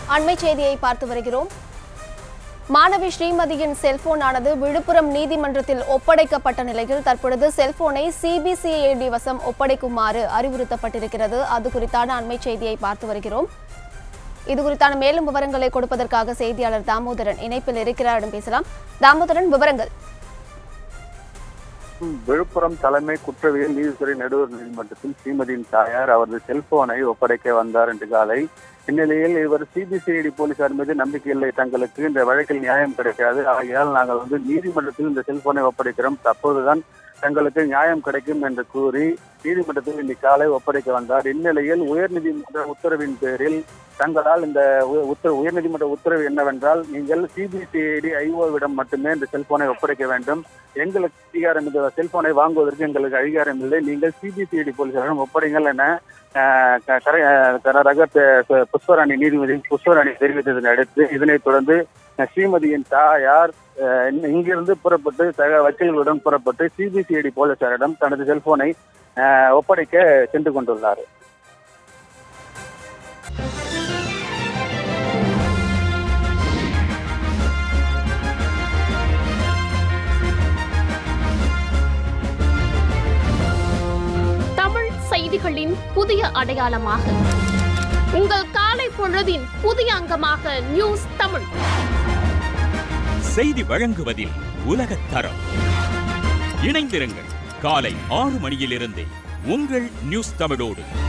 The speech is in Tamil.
அண்மை செய்தியை பார்த்து வருகிறோம் மாணவி ஸ்ரீமதியின் செல்போன் ஆனது விழுப்புரம் நீதிமன்றத்தில் ஒப்படைக்கப்பட்ட நிலையில் தற்பொழுது செல்போனை சிபிசிஐடி வசம் ஒப்படைக்குமாறு அறிவுறுத்தப்பட்டிருக்கிறது அது குறித்தான அண்மை செய்தியை பார்த்து வருகிறோம் இது குறித்தான மேலும் விவரங்களை கொடுப்பதற்காக செய்தியாளர் தாமோதரன் இணைப்பில் இருக்கிறாரிடம் பேசலாம் தாமோதரன் விவரங்கள் விழுப்புரம் தலைமை குற்றவியல் நீதித்துறை நடுவர் நீதிமன்றத்தில் ஸ்ரீமதியின் தாயார் அவரது செல்போனை ஒப்படைக்க வந்தார் என்று காலை இந்நிலையில் இவர் சிபிசிஐடி போலீசார் மீது நம்பிக்கை இல்லை தங்களுக்கு இந்த வழக்கில் நியாயம் கிடைக்காது ஆகையால் நாங்கள் வந்து நீதிமன்றத்தில் இந்த செல்போனை ஒப்படைக்கிறோம் அப்போதுதான் தங்களுக்கு நியாயம் கிடைக்கும் என்று கூறி நீதிமன்றத்தில் இன்று காலை ஒப்படைக்க வந்தார் இந்நிலையில் உயர்நீதிமன்ற உத்தரவின் பேரில் தங்களால் இந்த உ- உத்தர உயர்நீதிமன்ற உத்தரவு என்னவென்றால் நீங்கள் சிபிசிஐடி ஐஓவிடம் மட்டுமே இந்த செல்போனை ஒப்படைக்க வேண்டும் எங்களுக்கு அதிகாரம் இந்த செல்போனை வாங்குவதற்கு எங்களுக்கு அதிகாரம் இல்லை நீங்கள் சிபிசிஐடி போலீசாரிடம் ஒப்படைங்கள் என அஹ், க- கரை அஹ், க- ரகத் அஹ், புஷ்பராணி நீதிபதி புஷ்பராணி தெரிவித்ததனை அடுத்து இதனைத் தொடர்ந்து அஹ், ஸ்ரீமதியின் தாயார் அஹ், இங்க- இங்கிருந்து புறப்பட்டு சக வக்கீல்களுடன் புறப்பட்டு சிபிசிஐடி போலீசாரிடம் தனது செல்போனை அஹ், ஒப்படைக்க சென்று கொண்டுள்ளார் தமிழ் செய்திகளின் புதிய அடையாளமாக உங்கள் காலை பொழுதின் புதிய அங்கமாக நியூஸ் தமிழ் செய்தி வழங்குவதில் உலகத் தரம் இணைந்திருங்கள் காலை ஆறு மணியிலிருந்தே உங்கள் நியூஸ் தமிழோடு